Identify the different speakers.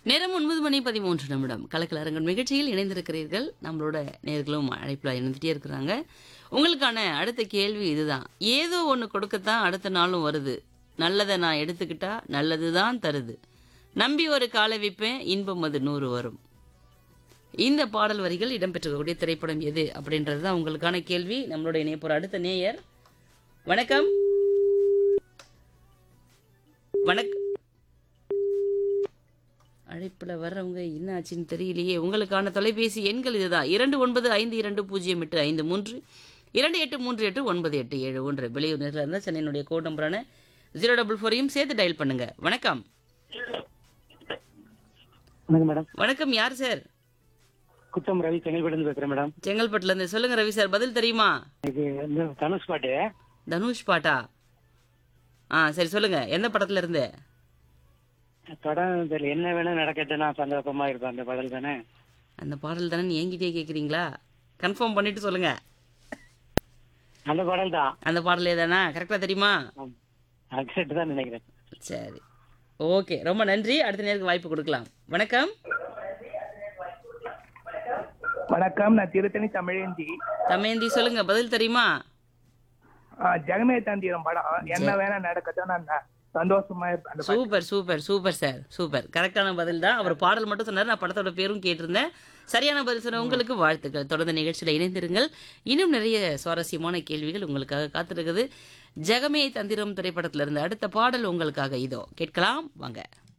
Speaker 1: நேரம் ஒன்பது மணி பதிமூன்று நிமிடம் கலக்கலரங்கன் நிகழ்ச்சியில் இணைந்திருக்கிறீர்கள் நம்மளோட நேர்களும் அழைப்பில் இணைந்துட்டே இருக்கிறாங்க உங்களுக்கான அடுத்த கேள்வி இதுதான் ஏதோ ஒன்று கொடுக்கத்தான் அடுத்த நாளும் வருது நல்லதை நான் எடுத்துக்கிட்டா நல்லது தான் தருது நம்பி ஒரு காலை வைப்பேன் இன்பம் அது நூறு வரும் இந்த பாடல் வரிகள் இடம்பெற்றிருக்கக்கூடிய திரைப்படம் எது அப்படின்றது தான் உங்களுக்கான கேள்வி நம்மளோட இணைப்போர் அடுத்த நேயர் வணக்கம் வணக்கம் அழைப்பில் வர்றவங்க என்ன ஆச்சுன்னு தெரியலையே உங்களுக்கான தொலைபேசி எண்கள் இதுதான் இரண்டு ஒன்பது ஐந்து இரண்டு பூஜ்ஜியம் எட்டு ஐந்து மூன்று இரண்டு எட்டு மூன்று எட்டு ஒன்பது எட்டு ஏழு ஒன்று வெளியூர் நேரில் இருந்தால் சென்னையினுடைய கோட் நம்பரான ஜீரோ டபுள் ஃபோரையும் சேர்த்து டயல் பண்ணுங்க வணக்கம்
Speaker 2: வணக்கம் மேடம்
Speaker 1: வணக்கம் யார் சார்
Speaker 2: குத்தம் ரவி செங்கல்பட்டு பேசுறேன் மேடம்
Speaker 1: செங்கல்பட்டுல இருந்து சொல்லுங்க ரவி சார் பதில் தெரியுமா
Speaker 2: இது இந்த தனுஷ் பாட்டு
Speaker 1: தனுஷ் பாட்டா ஆ சரி சொல்லுங்க எந்த படத்துல இருந்து
Speaker 2: படம் தெரியல என்ன வேணா நடக்கட்டும் நான் சந்தோஷமா இருப்பேன் அந்த பாடல் தானே
Speaker 1: அந்த பாடல் தானே என்கிட்டயே கேட்குறீங்களா கன்ஃபார்ம் பண்ணிட்டு சொல்லுங்க
Speaker 2: அந்த பாடல் தான்
Speaker 1: அந்த பாடலே தானா கரெக்டாக தெரியுமா
Speaker 2: கரெக்ட் தான் நினைக்கிறேன்
Speaker 1: சரி ஓகே ரொம்ப நன்றி அடுத்த நேருக்கு வாய்ப்பு கொடுக்கலாம் வணக்கம்
Speaker 3: வணக்கம் நான் திருத்தணி தமிழேந்தி
Speaker 1: தமேந்தி சொல்லுங்க பதில் தெரியுமா
Speaker 3: ஆ, ஜெகமே தந்திரம் படம் என்ன வேணா நடக்கட்டும் நான் ந- சந்தோஷமா இருப்பேன் அந்த
Speaker 1: super super super sir super கரெக்டான பதில் தான் அவர் பாடல் மட்டும் சொன்னார் நான் படத்தோட பேரும் கேட்டிருந்தேன் சரியான பதில் சொன்ன உங்களுக்கு வாழ்த்துக்கள் தொடர்ந்து நிகழ்ச்சியில் இணைந்திருங்கள் இன்னும் நிறைய சுவாரஸ்யமான கேள்விகள் உங்களுக்காக காத்திருக்குது ஜெகமே தந்திரம் திரைப்படத்திலிருந்து அடுத்த பாடல் உங்களுக்காக இதோ கேட்கலாம் வாங்க